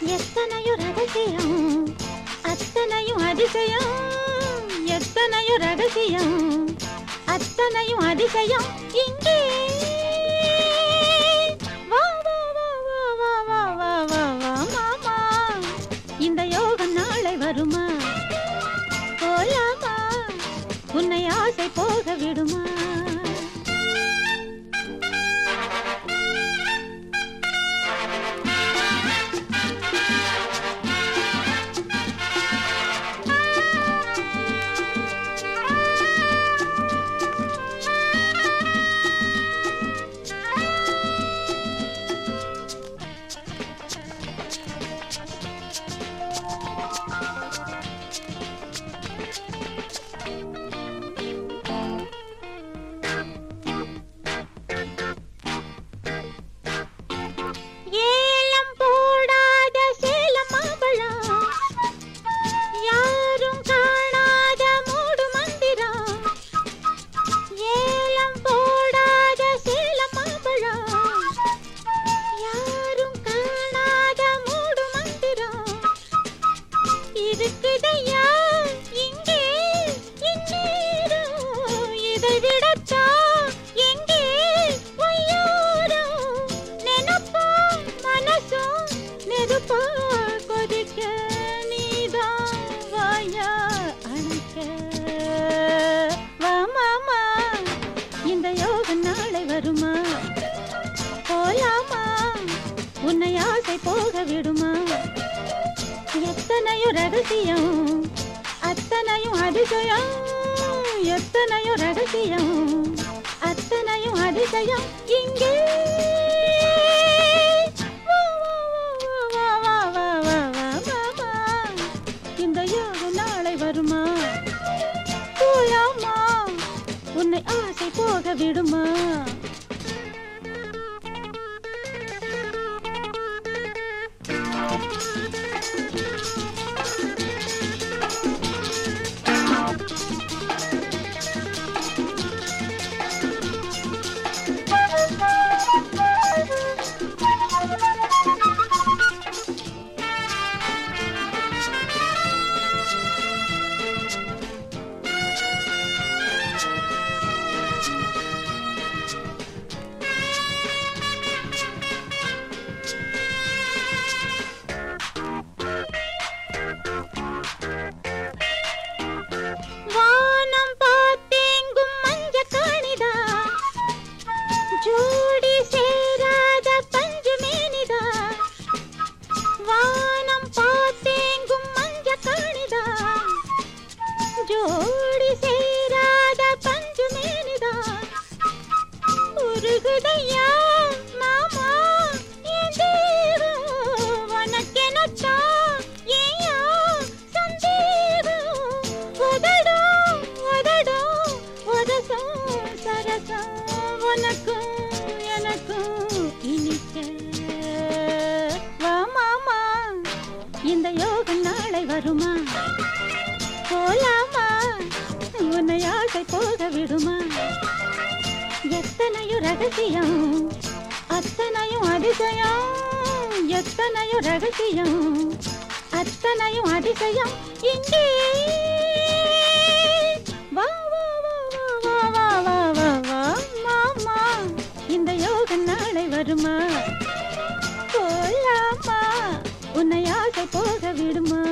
எத்தனையோ ரகசியம் அத்தனையும் அதிசயம் எத்தனையோ ரகசியம் அத்தனையும் அதிசயம் இங்கே வா வா வா வா வா வா வா வா வா மாமா இந்த யோகம் நாளை வருமா போலாமா உன்னை ஆசை போக விடுமா ஏலம் போடாத சேலம் மாம்பழம் யாரும் காணாத மூடு மந்திரம் ஏலம் போடாத சேலம் மாம்பழம் யாரும் காணாத மூடு மந்திரம் இருக்குதையா இங்கே இந்நேரம் இதை விடத்தான் எங்கே ஒய்யாரம் நினப்பா மனசும் நெருப்பா கொதிக்க நீதான் வாயா அணைக்க வா மாமா இந்த யோக நாளை வருமா போலாமா உன்னை ஆசை போக விடுமா எத்தனையோ ரகசியம் அத்தனையும் அதிசயம் எத்தனையோ ரகசியம் அத்தனையும் அதிசயம் இங்கே வா, வா, வா, வா, வா, வா, வா, வா, வா. இந்த யோக நாளை வருமா போலாமா உன்னை ஆசை போக விடுமா வானம் பார்த்தேங்கும் மஞ்ச காணிதா ஜோடி சேராத பஞ்சு மேனிதா வானம் பார்த்தேங்கும் மஞ்ச காணிதா ஜோடி சேராத பஞ்சு மேனிதா உருகுதையா மாமா என் தேகம் உனக்கெனத்தான் ஏயா சந்தேகம் உதடும் உதடும் உதசும் சரசம் உனக்கும் எனக்கும் இனிக்க வா மாமா இந்த யோகம் நாளை வருமா போலாமா உன்னை ஆசை போக விடுமா எத்தனையோ ரகசியம் அத்தனையும் அதிசயம் எத்தனையோ ரகசியம் அத்தனையும் அதிசயம் இங்கே வா வா வா வா வா வா வா வா மாமா இந்த யோக நாளை வருமா போலாமா உன்னை ஆசை போக விடுமா